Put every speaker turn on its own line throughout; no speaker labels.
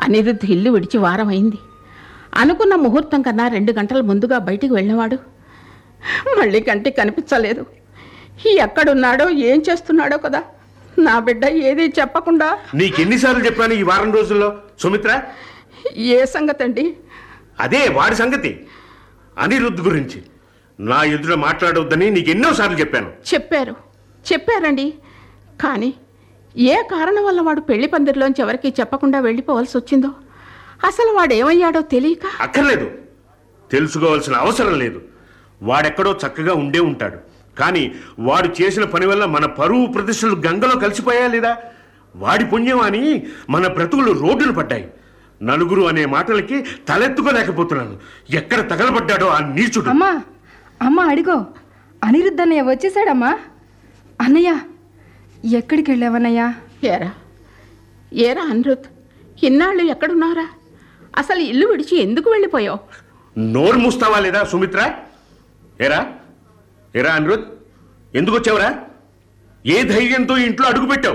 అనిరుద్ధ్ ఇల్లు విడిచి వారం అయింది అనుకున్న ముహూర్తం కన్నా రెండు గంటల ముందుగా బయటికి వెళ్ళినవాడు మళ్ళీ కంటికి కనిపించలేదు ఎక్కడున్నాడో ఏం చేస్తున్నాడో కదా నా బిడ్డ ఏది చెప్పకుండా
నీకెన్నిసార్లు చెప్పాను ఈ వారం రోజుల్లో సుమిత్ర
ఏ సంగతి అండి
అదే వాడి సంగతి అనిరుద్ధ్ గురించి నా ఎదుట మాట్లాడవద్దని నీకు ఎన్నోసార్లు చెప్పాను
చెప్పారు చెప్పారండి కానీ ఏ కారణం వల్ల వాడు పెళ్లి పందిరిలోంచి ఎవరికి చెప్పకుండా వెళ్ళిపోవాల్సి వచ్చిందో అసలు వాడు ఏమయ్యాడో తెలియక
అక్కర్లేదు తెలుసుకోవాల్సిన అవసరం లేదు వాడెక్కడో చక్కగా ఉండే ఉంటాడు కానీ వాడు చేసిన పని వల్ల మన పరువు ప్రతిష్టలు గంగలో కలిసిపోయా లేదా వాడి పుణ్యం అని మన బ్రతుకులు రోడ్డును పడ్డాయి నలుగురు అనే మాటలకి తలెత్తుకోలేకపోతున్నాను ఎక్కడ తగలబడ్డాడో ఆ నీచుడు
అమ్మా అమ్మా అడిగో అనిరుద్ధ్ అన్నయ్య వచ్చేసాడమ్మా అన్నయ్య ఎక్కడికి వెళ్ళావన్నయ్యా
ఏరా ఏరా అనిరుద్ ఇన్నాళ్ళు ఎక్కడున్నారా అసలు ఇల్లు విడిచి ఎందుకు వెళ్ళిపోయావు
నోరు మూస్తావా లేదా సుమిత్ర ఏరా ఏరా అనిరుద్ ఎందుకు వచ్చావురా ఏ ధైర్యంతో ఇంట్లో అడుగుపెట్టావు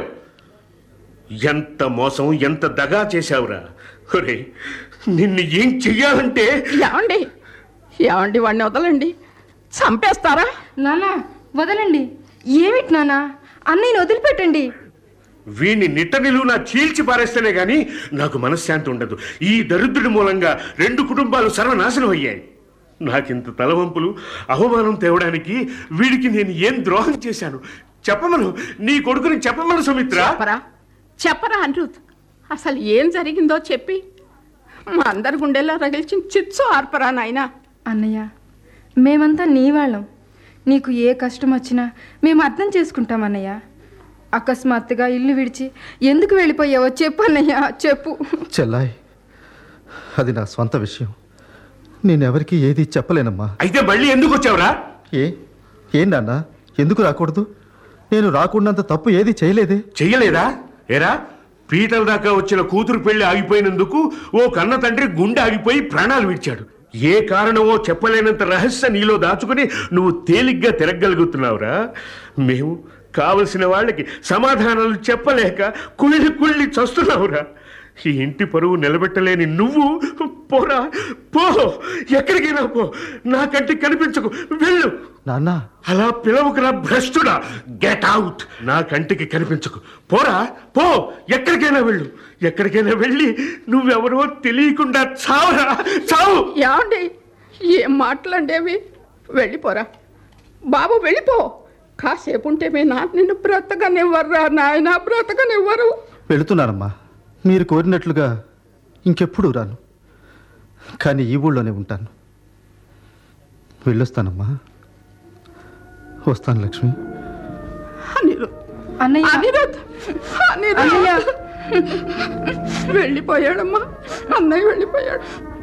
ఎంత మోసం ఎంత దగా చేశావురా ఒరే నిన్ను ఏం చెయ్యాలంటే
ఏమండి ఏమండి వాడిని వదలండి చంపేస్తారా
నానా వదలండి ఏమిటి నానా అన్నయ్యని వదిలిపెట్టండి
వీణ్ణి నిట్ట నిలువున చీల్చి పారేస్తేనే గాని నాకు మనశ్శాంతి ఉండదు ఈ దరిద్రుడి మూలంగా రెండు కుటుంబాలు సర్వనాశనం అయ్యాయి నాకింత తలవంపులు అవమానం తేవడానికి వీడికి నేను ఏం ద్రోహం చేశాను చెప్పమను నీ కొడుకుని చెప్పమను సుమిత్ర
చెప్పరా చెప్పరా అనిరుద్ అసలు ఏం జరిగిందో చెప్పి మా అందరి గుండెల్లో రగిల్చిన చిచ్చు ఆర్పరా నాయనా
అన్నయ్య మేమంతా నీ వాళ్ళం నీకు ఏ కష్టం వచ్చినా మేము అర్థం చేసుకుంటాం అన్నయ్య అకస్మాత్తుగా ఇల్లు విడిచి ఎందుకు వెళ్ళిపోయావో చెప్పు అన్నయ్య చెప్పు
చెల్లాయ్ అది నా స్వంత విషయం నేనెవరికి ఏది చెప్పలేనమ్మా
అయితే మళ్ళీ ఎందుకు వచ్చావురా
ఏ ఏం నాన్న ఎందుకు రాకూడదు నేను రాకుండాంత తప్పు ఏది చేయలేదే
చెయ్యలేదా ఏరా పీటల దాకా వచ్చిన కూతురు పెళ్లి ఆగిపోయినందుకు ఓ కన్న తండ్రి గుండె ఆగిపోయి ప్రాణాలు విడిచాడు ఏ కారణమో చెప్పలేనంత రహస్య నీలో దాచుకుని నువ్వు తేలిగ్గా తిరగలుగుతున్నావురా మేము కావలసిన వాళ్ళకి సమాధానాలు చెప్పలేక కుళ్ళి కుళ్ళి చస్తున్నావురా ఈ ఇంటి పరువు నిలబెట్టలేని నువ్వు పోరా పో ఎక్కడికైనా పో నా కంటికి కనిపించకు వెళ్ళు
నాన్న
అలా పిలవకురా భ్రష్టుడా గెట్ అవుట్ నా కంటికి కనిపించకు పోరా పో ఎక్కడికైనా వెళ్ళు ఎక్కడికైనా వెళ్ళి నువ్వెవరో తెలియకుండా చావురా చావు
ఏమండి ఏం మాటలండేవి వెళ్ళిపోరా బాబు వెళ్ళిపో కాసేపు ఉంటే మీ నాన్న నిన్ను బ్రతకనివ్వర్రా నాయన బ్రతకనివ్వరు
వెళుతున్నానమ్మా మీరు కోరినట్లుగా ఇంకెప్పుడు రాను కానీ ఈ ఊళ్ళోనే ఉంటాను వెళ్ళొస్తానమ్మా వస్తాను లక్ష్మి
అనిరుద్
అన్నయ్య
అనిరుద్
అన్నయ్య
అనిరుద్ వెళ్ళిపోయాడమ్మా అన్నయ్య వెళ్ళిపోయాడు